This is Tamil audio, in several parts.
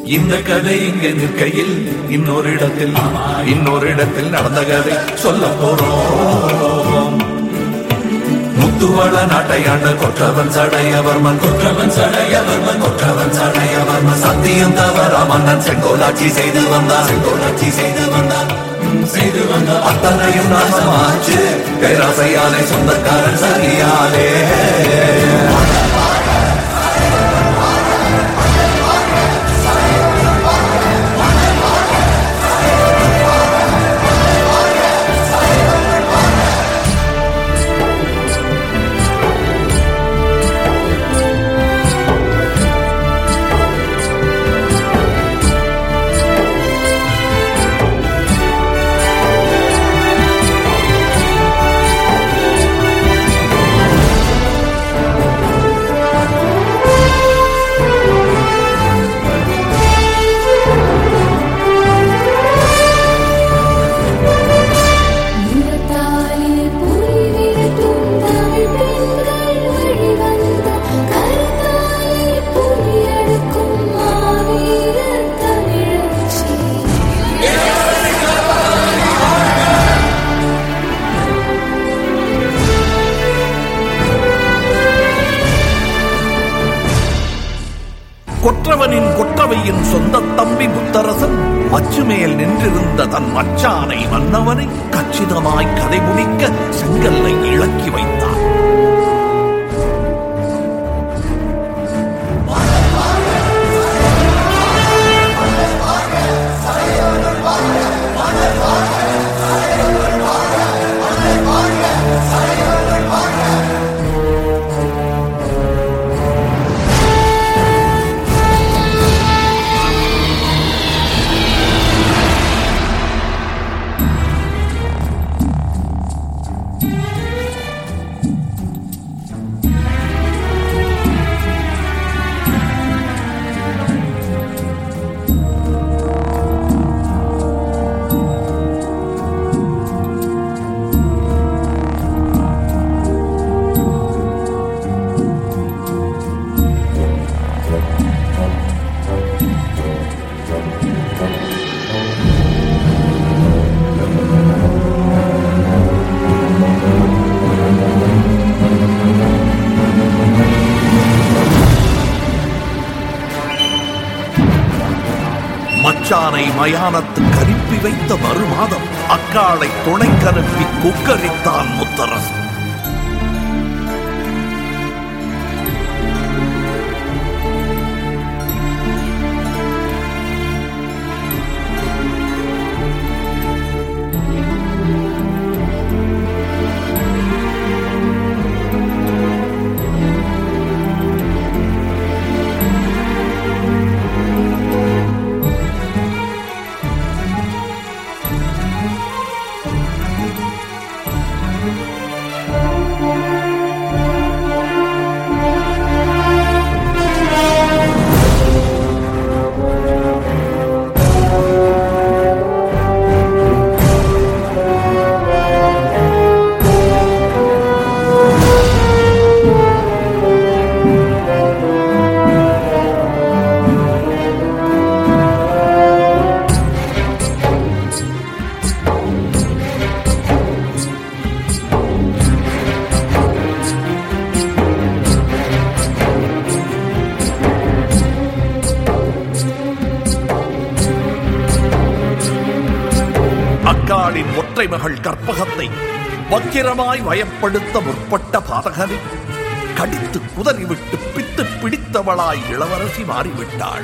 இந்த கதை இங்க நிற்கையில் இன்னொரு இடத்தில் இன்னொரு இடத்தில் நடந்த கதை சொல்ல போறோம் முத்துவள நாட்டையாண்ட கொற்றவன் சடையவர்மன் கொற்றவன் சடையவர்மன் கொற்றவன் சடையவர்மன் சத்தியம் தவற மன்னன் செங்கோலாட்சி செய்து வந்தான் செங்கோலாட்சி செய்து வந்தான் செய்து வந்தான் அத்தனையும் நாசமாச்சு பேராசையாலே சொந்தக்காரன் சரியாலே நிறத்தாலே புரிவிரட்டும் தமிழ் பெண்கள் வழிவந்த கருத்தாலே புரியெடுக்கும் மாவீரர் தமிழச்சி கொற்றவனின் கொற்றவையின் சொந்த தம்பி முத்தரசன் மச்சுமேல் நின்றிருந்த தன் மச்சானை மன்னவனை கச்சிதமாய் கதை முடிக்க செங்கல்லை இழக்கி வைத்தான் மச்சானை மயானத்துக்கு அனுப்பி வைத்த மறுமாதம் அக்காளை துணைக்கனுப்பி குக்கரித்தான் முத்தரசன் அக்காளின் ஒற்றை மகள் கற்பகத்தை வக்கிரமாய் வயப்படுத்த முற்பட்ட பாதகனை கடித்து குதறிவிட்டு பித்து பிடித்தவளாய் இளவரசி மாறிவிட்டாள்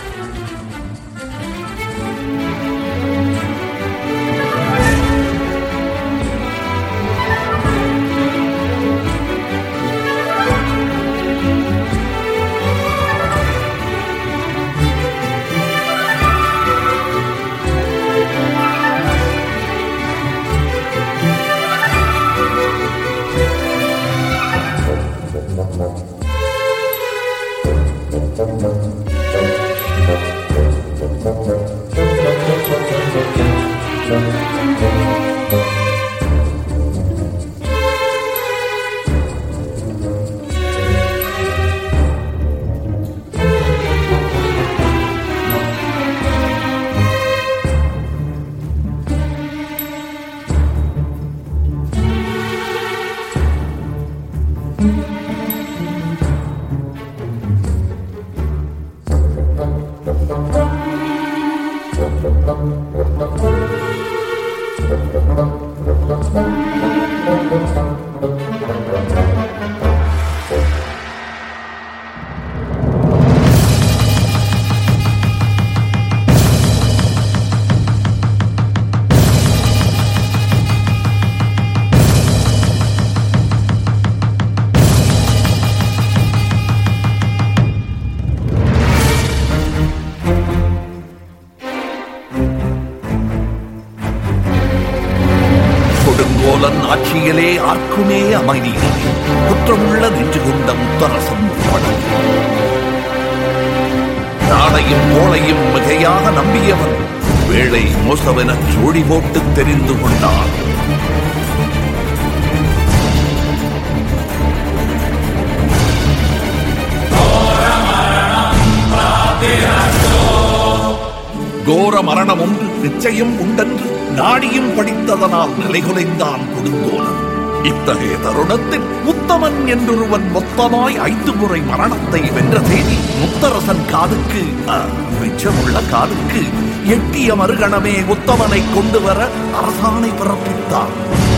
கொடுங்கோலன் ஆட்சியிலே ஆர்க்குமே அமைதி குற்றமுள்ள நெஞ்சு கொண்ட முத்தரசம் படம் நாளையும் கோளையும் மிகையாக நம்பியவன் வேளை மோசவென ஜோடி போட்டு தெரிந்து கொண்டான் கோர மரணம் ஒன்று நிச்சயம் உண்டென்று நாடியும் படித்ததனால் நிலைகுலைந்தான் கொடுங்கோலன் இத்தகைய தருணத்தில் முத்தமன் என்றொருவன் மொத்தமாய் ஐந்து முறை மரணத்தை வென்ற செய்தி முத்தரசன் காதுக்கு அ, மிச்சமுள்ள காதுக்கு எட்டிய மறுகணமே உத்தமனை கொண்டு வர அரசாணை பிறப்பித்தான்